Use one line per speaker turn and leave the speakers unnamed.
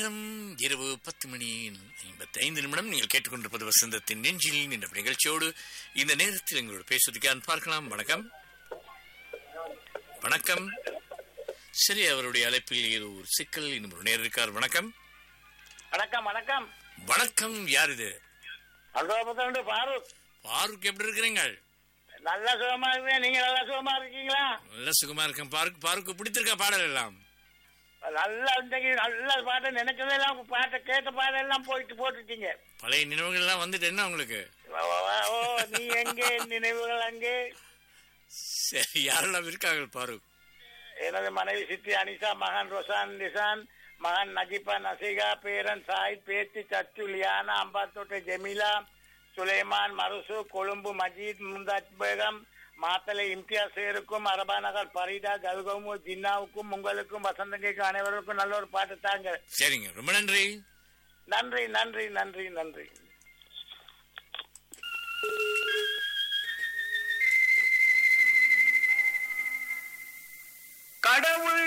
நேரம் இரவு பத்து மணி ஐம்பத்தி ஐந்து நிமிடம் நீங்கள் கேட்டுக்கொண்டிருப்பது வசந்தத்தின் நெஞ்சில் என்ற நிகழ்ச்சியோடு இந்த நேரத்தில் எங்களோட பேசுவதற்கு பார்க்கலாம் வணக்கம் வணக்கம் சரி அவருடைய அழைப்பில் ஏதோ ஒரு சிக்கல் இன்னும் ஒரு நேரம் இருக்கார் வணக்கம்
வணக்கம் வணக்கம்
வணக்கம் யார் இது
அல்வாபத்தோண்டு பாரூக்
பாருக்கு எப்படி இருக்கிறீங்க
நல்ல சுகமா இருக்கேன் நீங்க நல்ல சுகமா இருக்கீங்களா
நல்ல சுகமா இருக்கேன் பாருக்கு பாருக்கு பிடித்திருக்கா பாடல் எல்லாம்
நல்ல இன்றைக்கு நல்ல பாட்டை நினைச்சதெல்லாம் பாட்டை கேட்ட பாடெல்லாம் போயிட்டு போட்டுட்டீங்க
பழைய நினைவுகள் எல்லாம் வந்துட்டு என்ன உங்களுக்கு
ஓ, ஓ, ஓ, நீ எங்கே நினைவுகள் அங்கே
சரி யாரெல்லாம் இருக்காங்க பாருக்கு
எனது மனைவி சித்தி அனிசா மகன் ரொசான் நிசான் மகன் நஜிபா நசிகா பேரன் சாயித் பேத்தி சச்சு லியானா அம்பாத்தோட்டை ஜெமிலா சுலைமான் மருசு கொழும்பு மஜீத் முந்தாஜ் பேகம் மாத்தலை இம்தியாஸ் சேருக்கும் அரபா நகர் பரீதா கல்கமு ஜின்னாவுக்கும் உங்களுக்கும் வசந்தங்கைக்கு அனைவருக்கும் நல்ல ஒரு பாட்டு தாங்க
சரிங்க ரொம்ப நன்றி
நன்றி நன்றி நன்றி நன்றி
கடவுள்